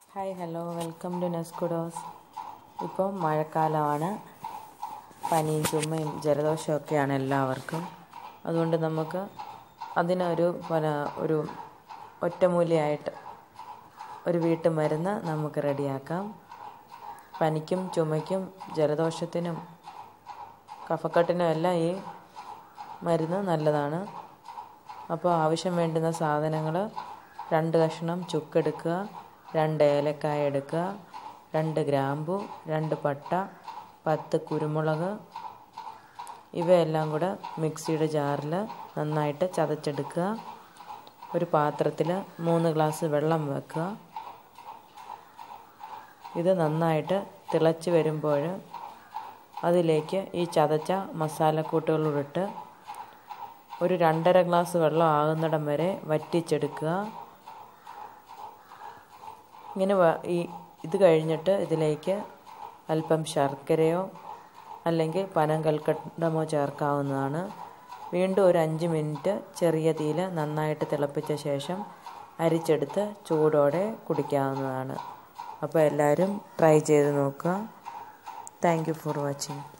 hi hello welcome to നെസ്കുഡോസ് ഇപ്പോൾ മഴക്കാലമാണ് പനിയും ചുമയും ജലദോഷമൊക്കെയാണ് എല്ലാവർക്കും അതുകൊണ്ട് നമുക്ക് അതിനൊരു പിന്നെ ഒരു ഒറ്റമൂലിയായിട്ട് ഒരു വീട്ടുമരുന്ന് നമുക്ക് റെഡിയാക്കാം പനിക്കും ചുമയ്ക്കും ജലദോഷത്തിനും കഫക്കെട്ടിനും എല്ലാം ഈ മരുന്ന് നല്ലതാണ് അപ്പോൾ ആവശ്യം വേണ്ടുന്ന സാധനങ്ങൾ രണ്ട് കഷ്ണം ചുക്കെടുക്കുക രണ്ട് ഏലക്കായ എടുക്കുക രണ്ട് ഗ്രാമ്പു രണ്ട് പട്ട പത്ത് കുരുമുളക് ഇവയെല്ലാം കൂടെ മിക്സിയുടെ ജാറിൽ നന്നായിട്ട് ചതച്ചെടുക്കുക ഒരു പാത്രത്തിൽ മൂന്ന് ഗ്ലാസ് വെള്ളം വെക്കുക ഇത് നന്നായിട്ട് തിളച്ച് വരുമ്പോൾ അതിലേക്ക് ഈ ചതച്ച മസാലക്കൂട്ടുകളോടിട്ട് ഒരു രണ്ടര ഗ്ലാസ് വെള്ളം ആകുന്നിടം വരെ വറ്റിച്ചെടുക്കുക ഇങ്ങനെ ഈ ഇത് കഴിഞ്ഞിട്ട് ഇതിലേക്ക് അല്പം ശർക്കരയോ അല്ലെങ്കിൽ പനം കൽക്കണ്ടമോ ചേർക്കാവുന്നതാണ് വീണ്ടും ഒരു അഞ്ച് മിനിറ്റ് ചെറിയ തീയിൽ നന്നായിട്ട് തിളപ്പിച്ച ശേഷം അരിച്ചെടുത്ത് ചൂടോടെ കുടിക്കാവുന്നതാണ് അപ്പോൾ എല്ലാവരും ട്രൈ ചെയ്ത് നോക്കുക താങ്ക് യു ഫോർ വാച്ചിങ്